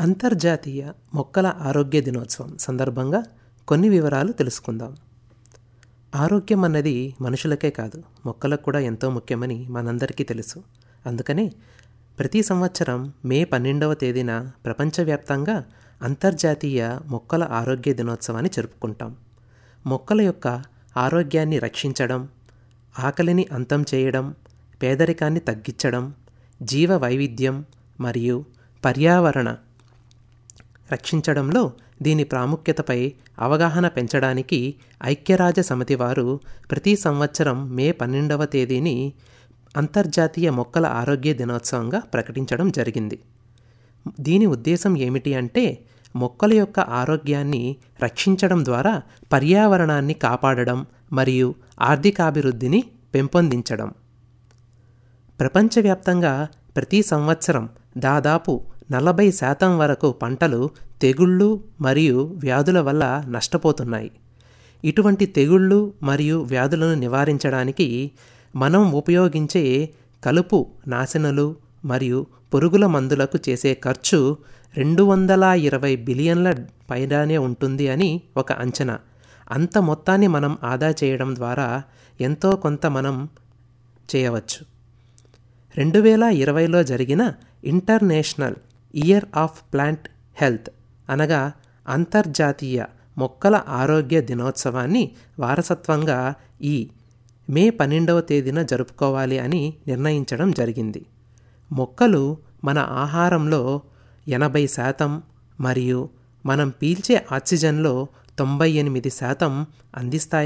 అంతర్జాతీయ మొక్కల ఆరోగ్య దినోత్సవం సందర్భంగా కొన్ని వివరాలు తెలుసుకుందాం ఆరోగ్యం అన్నది మనుషులకే కాదు మొక్కలకు కూడా ఎంతో ముఖ్యమని మనందరికీ తెలుసు అందుకనే ప్రతి సంవత్సరం మే పన్నెండవ తేదీన ప్రపంచవ్యాప్తంగా అంతర్జాతీయ మొక్కల ఆరోగ్య దినోత్సవాన్ని జరుపుకుంటాం మొక్కల యొక్క ఆరోగ్యాన్ని రక్షించడం ఆకలిని అంతం చేయడం పేదరికాన్ని తగ్గించడం జీవ వైవిధ్యం మరియు పర్యావరణ రక్షించడంలో దీని ప్రాముఖ్యతపై అవగాహన పెంచడానికి ఐక్యరాజ్య సమితి వారు ప్రతి సంవత్సరం మే పన్నెండవ తేదీని అంతర్జాతీయ మొక్కల ఆరోగ్య దినోత్సవంగా ప్రకటించడం జరిగింది దీని ఉద్దేశం ఏమిటి అంటే మొక్కల యొక్క ఆరోగ్యాన్ని రక్షించడం ద్వారా పర్యావరణాన్ని కాపాడడం మరియు ఆర్థికాభివృద్ధిని పెంపొందించడం ప్రపంచవ్యాప్తంగా ప్రతి సంవత్సరం దాదాపు నలభై శాతం వరకు పంటలు తెగుళ్ళు మరియు వ్యాధుల వల్ల నష్టపోతున్నాయి ఇటువంటి తెగుళ్ళు మరియు వ్యాధులను నివారించడానికి మనం ఉపయోగించే కలుపు నాశనలు మరియు పురుగుల మందులకు చేసే ఖర్చు రెండు వందల ఇరవై బిలియన్ల పైగానే ఉంటుంది అని ఒక అంచనా అంత మొత్తాన్ని మనం ఆదా చేయడం ద్వారా ఎంతో కొంత మనం చేయవచ్చు రెండు వేల ఇరవైలో జరిగిన international year of plant health అనగా అంతర్జాతీయ మొక్కల ఆరోగ్య దినోత్సవాన్ని వారసత్వంగా ఈ మే పన్నెండవ తేదీన జరుపుకోవాలి అని నిర్ణయించడం జరిగింది మొక్కలు మన ఆహారంలో ఎనభై శాతం మరియు మనం పీల్చే ఆక్సిజన్లో తొంభై ఎనిమిది శాతం అందిస్తాయి